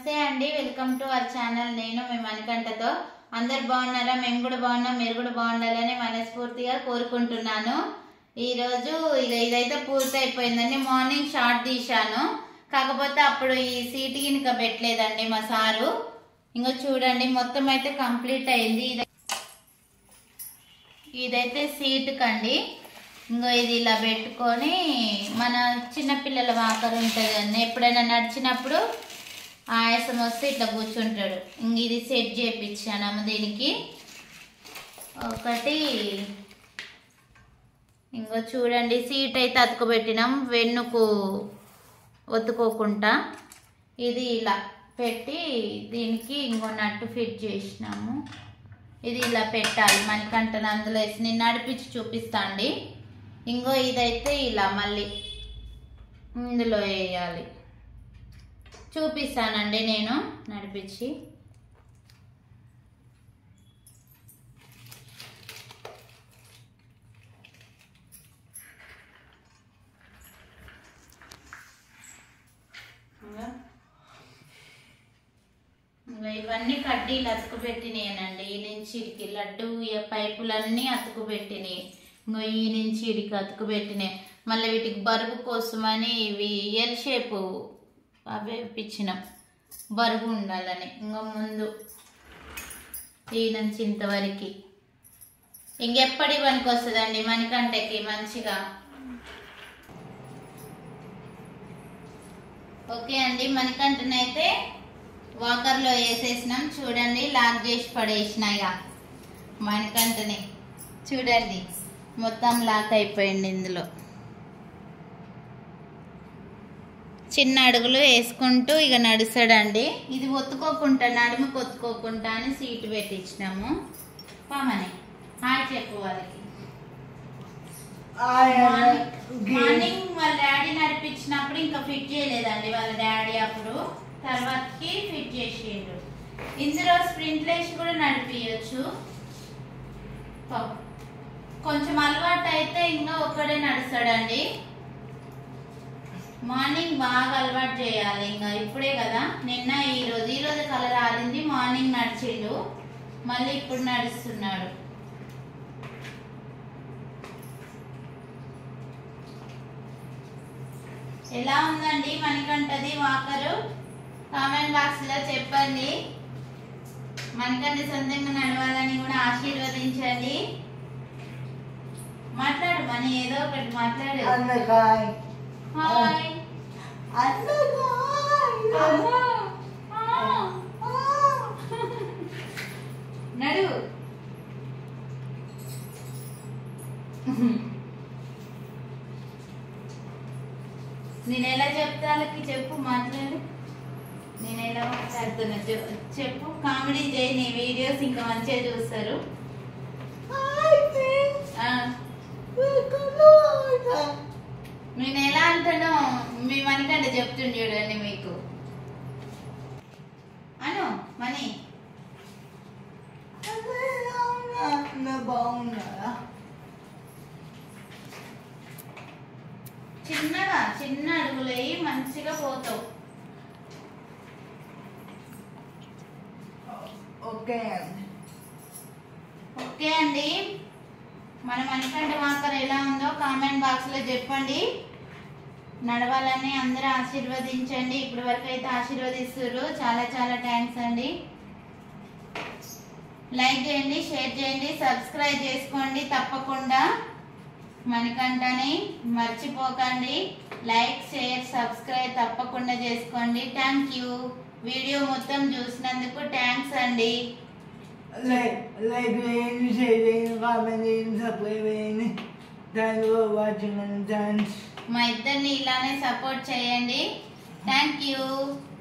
నమస్తే అండి welcome to our channel నేను మీ మణికంఠతో అందరు బాగున్నారా మేము కూడా బాగున్నాం మీరు కూడా బాగుండాలని మనస్ఫూర్తిగా కోరుకుంటున్నాను ఈ రోజు ఇక ఇదైతే పూర్తి అయిపోయిందండి మార్నింగ్ షార్ట్ తీశాను కాకపోతే అప్పుడు ఈ సీట్ గినక పెట్టలేదండి మా సారు ఇంకా చూడండి మొత్తం అయితే కంప్లీట్ అయింది ఇది ఇదైతే సీట్ కండి ఇంకో ఇది ఇలా పెట్టుకొని మన చిన్నపిల్లల వాకర్ ఉంటుంది కదండి ఎప్పుడైనా నడిచినప్పుడు ఆయాసం వస్తే ఇట్లా కూర్చుంటాడు ఇంక ఇది సెట్ చేయించాను దీనికి ఒకటి ఇంకో చూడండి సీట్ అయితే అతుకుబెట్టినాం వెన్నుకు ఒత్తుకోకుండా ఇది ఇలా పెట్టి దీనికి ఇంకో నట్టు ఫిట్ చేసినాము ఇది ఇలా పెట్టాలి మనకంటను అందులో వేసి నేను నడిపించి చూపిస్తా అండి ఇంకో ఇదైతే ఇలా మళ్ళీ ఇందులో వేయాలి చూపిస్తానండి నేను నడిపించి ఇంకా ఇంకా ఇవన్నీ కడ్డీలు అతుకు పెట్టినాయనండి ఈ నుంచి ఇడికి లడ్డు ఈ పైపులన్నీ అతుకు పెట్టినాయి ఇంకో ఈ నుంచి ఇడికి అతుకు పెట్టినాయి మళ్ళీ వీటికి బరువు కోసమని ఇవి ఎల్ షేపు అవి వేపించినాం బరువు ఉండాలని ఇంకా ముందు ఈ నుంచి ఇంతవరకు ఇంకెప్పటి పనికి వస్తుందండి మనకంటకి మంచిగా ఓకే అండి మనకంటనైతే వాకర్లో వేసేసినాం చూడండి లాక్ చేసి పడేసిన ఇక మనకంటనే చూడండి మొత్తం లాక్ అయిపోయింది ఇందులో చిన్న అడుగులు వేసుకుంటూ ఇక నడుస్తాడండి ఇది ఒత్తుకోకుండా నడుముకు ఒత్తుకోకుండా అని సీటు పెట్టించినాము పామని హాయ్ చెప్పు వాళ్ళకి మార్నింగ్ వాళ్ళ డాడీ నడిపించినప్పుడు ఇంకా ఫిట్ చేయలేదండి వాళ్ళ డాడీ అప్పుడు తర్వాతకి ఫిట్ చేసిండు ఇందులో స్ప్రింట్ వేసి కూడా నడిపించచ్చు కొంచెం అలవాటు అయితే ఇంకా ఒక్కడే నడుస్తాడండి మార్నింగ్ బాగా అలవాటు చేయాలి ఇంకా ఇప్పుడే కదా నిన్న ఈ రోజు ఈ రోజు కలర్ ఆరింది మార్నింగ్ నడిచిండు మళ్ళీ ఇప్పుడు నడుస్తున్నాడు ఎలా ఉందండి మనకంటది వాకరు కామెంట్ బాక్స్ లో చెప్పండి మనకంటే సొంతంగా నడవాలని కూడా ఆశీర్వదించండి మాట్లాడు మని ఏదో ఒకటి మాట్లాడు అందకాయ్ హాయ్ అమ్మా. ఆ. నడు నేను ఎలా చెప్తా వాళ్ళకి చెప్పు మాట్లాడు నేను ఎలా మాట్లాడుతున్నా చె- చెప్పు కామెడీ చేయి నీ వీడియోస్ ఇంకా మంచిగా చూస్తారు ఆ, నేను ఎలా అంటానో మీ మనకంటే చెప్తుండే చూడండి మీకు అను మనీ బాగున్నారా చిన్నగా చిన్న అడుగులయ్యి మంచిగా పోతావు ఓకే అండి ఓకే అండి మన మణికంఠ వాకర్ ఎలా ఉందో కామెంట్ బాక్స్ లో చెప్పండి నడవాలని అందరూ ఆశీర్వదించండి ఇప్పటి వరకు అయితే ఆశీర్వదిస్తున్నారు చాలా చాలా థ్యాంక్స్ అండి లైక్ చేయండి షేర్ చేయండి సబ్స్క్రైబ్ చేసుకోండి తప్పకుండా మణికంఠని మర్చిపోకండి లైక్ షేర్ సబ్స్క్రైబ్ తప్పకుండా చేసుకోండి థ్యాంక్ యూ వీడియో మొత్తం చూసినందుకు థ్యాంక్స్ అండి లైక్ లైక్ చేయండి షేర్ చేయండి కామెంట్ చేయండి సబ్స్క్రైబ్ చేయండి thank for watching and thanks మా ఇద్దరిని ఇలానే సపోర్ట్ చేయండి థ్యాంక్ యూ